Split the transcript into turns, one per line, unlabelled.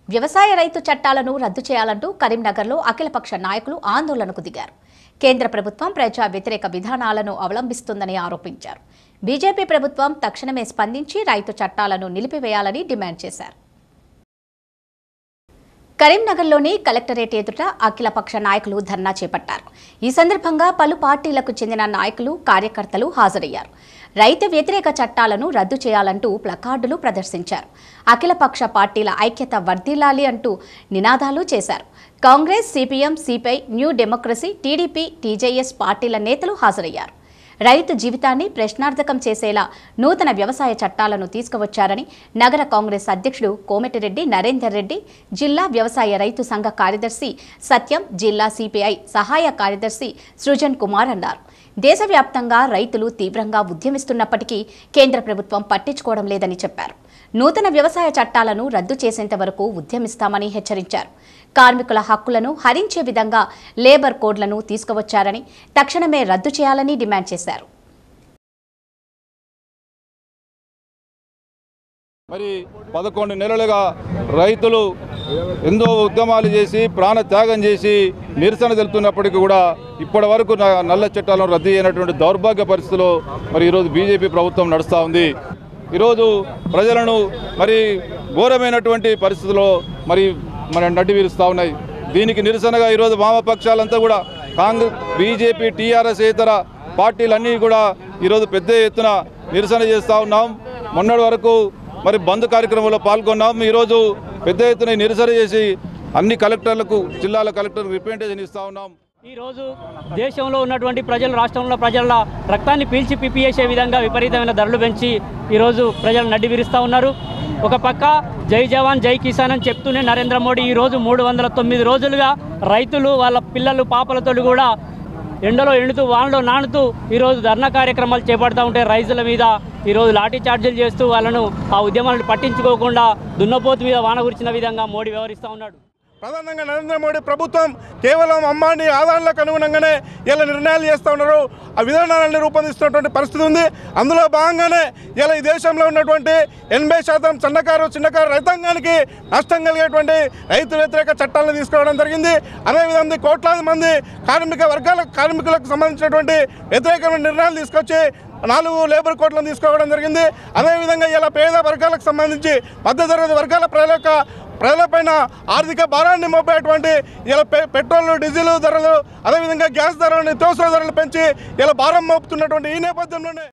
వ్యవసాయ రైతు చట్టాలను రద్దు చేయాలంటూ కరీంనగర్లో అఖిలపక్ష నాయకులు ఆందోళనకు దిగారు కేంద్ర ప్రభుత్వం ప్రజా వ్యతిరేక విధానాలను అవలంబిస్తుందని ఆరోపించారు బీజేపీ ప్రభుత్వం తక్షణమే స్పందించి రైతు చట్టాలను నిలిపివేయాలని డిమాండ్ చేశారు కరీంనగర్లోని కలెక్టరేట్ ఎదుట అఖిలపక్ష నాయకులు ధర్నా చేపట్టారు ఈ సందర్భంగా పలు పార్టీలకు చెందిన నాయకులు కార్యకర్తలు హాజరయ్యారు రైతు వ్యతిరేక చట్టాలను రద్దు చేయాలంటూ ప్లకార్డులు ప్రదర్శించారు అఖిలపక్ష పార్టీల ఐక్యత వర్ధిల్లాలి అంటూ నినాదాలు చేశారు Congress CPM CPI New Democracy TDP TJS పార్టీల నేతలు హాజరయ్యారు రైతు జీవితాన్ని ప్రశ్నార్థకం చేసేలా నూతన వ్యవసాయ చట్టాలను తీసుకువచ్చారని నగర కాంగ్రెస్ అధ్యక్షుడు కోమటిరెడ్డి నరేందర్ రెడ్డి జిల్లా వ్యవసాయ రైతు సంఘ కార్యదర్శి సత్యం జిల్లా సిపిఐ సహాయ కార్యదర్శి సృజన్ కుమార్ అన్నారు దేశవ్యాప్తంగా రైతులు తీవ్రంగా ఉద్యమిస్తున్నప్పటికీ కేంద్ర ప్రభుత్వం పట్టించుకోవడం లేదని చెప్పారు నూతన వ్యవసాయ చట్టాలను రద్దు చేసేంత వరకు ఉద్యమిస్తామని హెచ్చరించారు కార్మికుల హక్కులను హరించే విధంగా లేబర్ కోడ్లను తీసుకువచ్చారని తక్షణమే రద్దు చేయాలని డిమాండ్ చేశారు
మరి పదకొండు నెలలుగా రైతులు ఎంతో ఉద్యమాలు చేసి ప్రాణ త్యాగం చేసి నిరసన తెలుపుతున్నప్పటికీ కూడా ఇప్పటి వరకు న- నల్ల చట్టాలను రద్దు అయినటువంటి దౌర్భాగ్య పరిస్థితిలో మరి ఈరోజు బీజేపీ ప్రభుత్వం నడుస్తూ ఉంది ఈరోజు ప్రజలను మరి ఘోరమైనటువంటి పరిస్థితుల్లో మరి మరి నడ్డి వీరుస్తూ ఉన్నాయి దీనికి నిరసనగా ఈరోజు వామపక్షాలంతా కూడా కాంగ్రెస్ బీజేపీ టీఆర్ఎస్ ఇతర పార్టీలన్నీ కూడా ఈరోజు పెద్ద ఎత్తున నిరసన చేస్తూ ఉన్నాం మొన్నటి వరకు మరి బంద్ కార్యక్రమంలో పాల్గొన్నాం ఈరోజు పెద్ద ఎత్తున నిరసన చేసి అన్ని కలెక్టర్లకు జిల్లాల కలెక్టర్లకు రిప్రజెంటేషన్ ఇస్తూ ఉన్నాం
ఈరోజు దేశంలో ఉన్నటువంటి ప్రజలు రాష్ట్రంలో ప్రజల రక్తాన్ని పీల్చి పిపియేసే విధంగా విపరీతమైన ధరలు పెంచి ఈరోజు ప్రజలు నడ్డి విరుస్తూ ఉన్నారు ఒక పక్క జై జవాన్ జై కిసాన్ అని చెప్తూనే నరేంద్ర మోడీ ఈరోజు మూడు వందల తొమ్మిది రోజులుగా రైతులు వాళ్ళ పిల్లలు పాపలతో కూడా ఎండలో ఎండుతూ వానలో నానుతూ ఈరోజు ధర్నా కార్యక్రమాలు చేపడతా ఉంటే రైతుల మీద ఈరోజు లాఠీ చార్జీలు చేస్తూ వాళ్ళను ఆ ఉద్యమాలను పట్టించుకోకుండా దున్నపోతు మీద వాన కురిచిన విధంగా మోడీ వ్యవహరిస్తూ ఉన్నాడు
ప్రధానంగా నరేంద్ర మోడీ ప్రభుత్వం కేవలం అమ్మాని ఆదాయాలకు అనుగుణంగానే ఇలా నిర్ణయాలు చేస్తూ ఉన్నారు ఆ విధానాలను రూపొందిస్తున్నటువంటి పరిస్థితి ఉంది అందులో భాగంగానే ఇలా ఈ దేశంలో ఉన్నటువంటి ఎనభై శాతం చిన్నకారు చిన్నకారు రైతాంగానికి నష్టం కలిగేటువంటి రైతు వ్యతిరేక చట్టాలను తీసుకురావడం జరిగింది అదేవిధంగా కోట్లాది మంది కార్మిక వర్గాల కార్మికులకు సంబంధించినటువంటి వ్యతిరేకమైన నిర్ణయాలు తీసుకొచ్చి నాలుగు లేబర్ కోట్లను తీసుకోవడం జరిగింది అదేవిధంగా ఇలా పేద వర్గాలకు సంబంధించి మధ్యతరగతి వర్గాల ప్రజల యొక్క ప్రజలపైన ఆర్థిక భారాన్ని మోపేటువంటి ఇలా పె పెట్రోల్ డీజిల్ ధరలు అదేవిధంగా గ్యాస్ ధరలు నిత్యావసర ధరలు పెంచి ఇలా భారం మోపుతున్నటువంటి ఈ నేపథ్యంలోనే